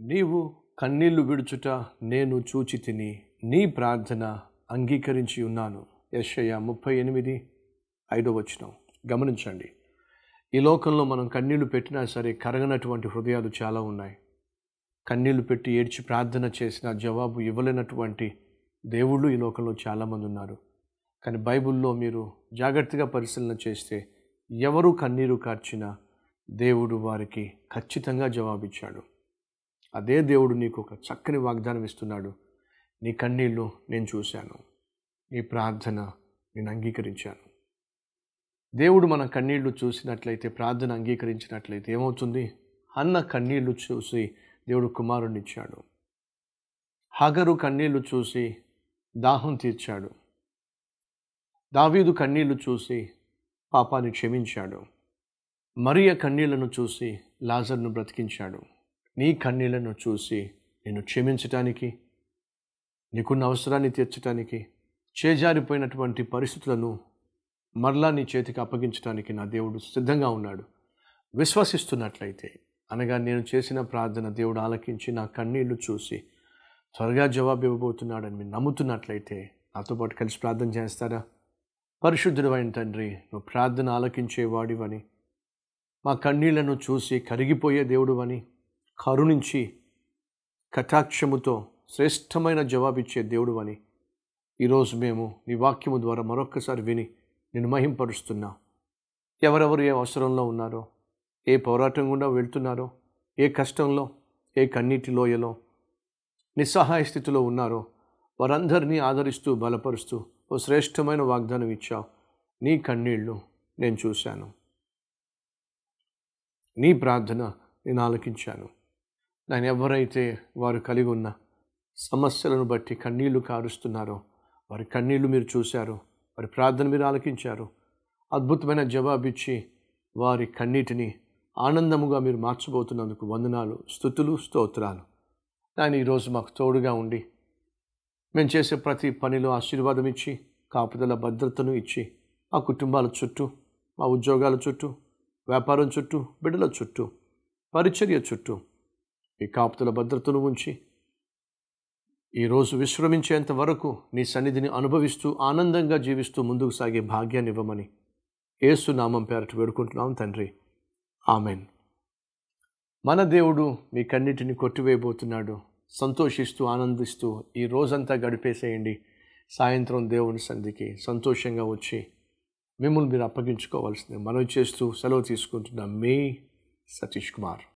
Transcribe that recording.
నీవు కన్నీళ్లు విడుచుట నేను చూచి తిని నీ ప్రార్థన అంగీకరించి ఉన్నాను యెషయా ముప్పై ఎనిమిది ఐదో వచనం గమనించండి ఈ లోకంలో మనం కన్నీళ్లు పెట్టినా సరే కరగనటువంటి హృదయాలు చాలా ఉన్నాయి కన్నీళ్లు పెట్టి ఏడ్చి ప్రార్థన చేసిన జవాబు ఇవ్వలేనటువంటి దేవుళ్ళు ఈ లోకంలో చాలామంది ఉన్నారు కానీ బైబిల్లో మీరు జాగ్రత్తగా పరిశీలన చేస్తే ఎవరు కన్నీరు కార్చినా దేవుడు వారికి ఖచ్చితంగా జవాబిచ్చాడు అదే దేవుడు నీకు ఒక చక్కని వాగ్దానం ఇస్తున్నాడు నీ కన్నీళ్ళు నేను చూశాను నీ ప్రార్థన నేను అంగీకరించాను దేవుడు మన కన్నీళ్లు చూసినట్లయితే ప్రార్థన అంగీకరించినట్లయితే ఏమవుతుంది అన్న కన్నీళ్లు చూసి దేవుడు కుమారుణ్ణి ఇచ్చాడు హగరు కన్నీళ్లు చూసి దాహం తీర్చాడు దావీదు కన్నీళ్లు చూసి పాపాన్ని క్షమించాడు మరియ కన్నీళ్లను చూసి లాజర్ను బ్రతికించాడు నీ కన్నీళ్లను చూసి నేను క్షమించటానికి నీకున్న అవసరాన్ని తీర్చడానికి చేజారిపోయినటువంటి పరిస్థితులను మరలా నీ చేతికి అప్పగించడానికి నా దేవుడు సిద్ధంగా ఉన్నాడు విశ్వసిస్తున్నట్లయితే అనగా నేను చేసిన ప్రార్థన దేవుడు ఆలకించి నా కన్నీళ్లు చూసి త్వరగా జవాబు ఇవ్వబోతున్నాడని మీరు నమ్ముతున్నట్లయితే నాతో పాటు కలిసి ప్రార్థన చేస్తారా పరిశుద్ధుడు అయిన తండ్రి నువ్వు ప్రార్థన ఆలకించేవాడివని మా కన్నీళ్లను చూసి కరిగిపోయే దేవుడువని కరుణించి కటాక్షముతో శ్రేష్టమైన జవాబిచ్చే దేవుడువని ఈరోజు మేము నీ వాక్యము ద్వారా మరొక్కసారి విని నేను మహింపరుస్తున్నా ఎవరెవరు ఏ అవసరంలో ఉన్నారో ఏ పోరాటం గుండా వెళ్తున్నారో ఏ కష్టంలో ఏ కన్నీటి లోయలో నిస్సహాయ స్థితిలో ఉన్నారో వారందరినీ ఆదరిస్తూ బలపరుస్తూ ఓ శ్రేష్టమైన వాగ్దానం ఇచ్చావు నీ కన్నీళ్లు నేను చూశాను నీ ప్రార్థన నేను ఆలకించాను నేను ఎవరైతే వారు కలిగి ఉన్న సమస్యలను బట్టి కన్నీళ్లు కారుస్తున్నారో వారి కన్నీళ్లు మీరు చూశారు వారి ప్రార్థన మీరు ఆలకించారు అద్భుతమైన జవాబిచ్చి వారి కన్నీటిని ఆనందముగా మీరు మార్చబోతున్నందుకు వందనాలు స్థుతులు స్తోత్రాలు ఆయన ఈరోజు మాకు తోడుగా ఉండి మేము చేసే ప్రతి పనిలో ఆశీర్వాదం ఇచ్చి కాపుదల భద్రతను ఇచ్చి మా కుటుంబాల చుట్టూ మా ఉద్యోగాల చుట్టూ వ్యాపారం చుట్టూ బిడ్డల చుట్టూ పరిచర్య చుట్టూ ఈ కాపుదల భద్రతను ఉంచి ఈరోజు విశ్రమించేంత వరకు నీ సన్నిధిని అనుభవిస్తూ ఆనందంగా జీవిస్తూ ముందుకు సాగే భాగ్యాన్ని ఇవ్వమని ఏసు నామం పేరట వేడుకుంటున్నాం తండ్రి ఆమెన్ మన దేవుడు మీ కన్నిటిని కొట్టివేయబోతున్నాడు సంతోషిస్తూ ఆనందిస్తూ ఈ రోజంతా గడిపేసేయండి సాయంత్రం దేవుని సంధికి సంతోషంగా వచ్చి మిమ్మల్ని మీరు అప్పగించుకోవాల్సింది మనవి చేస్తూ సెలవు తీసుకుంటున్న మే సతీష్ కుమార్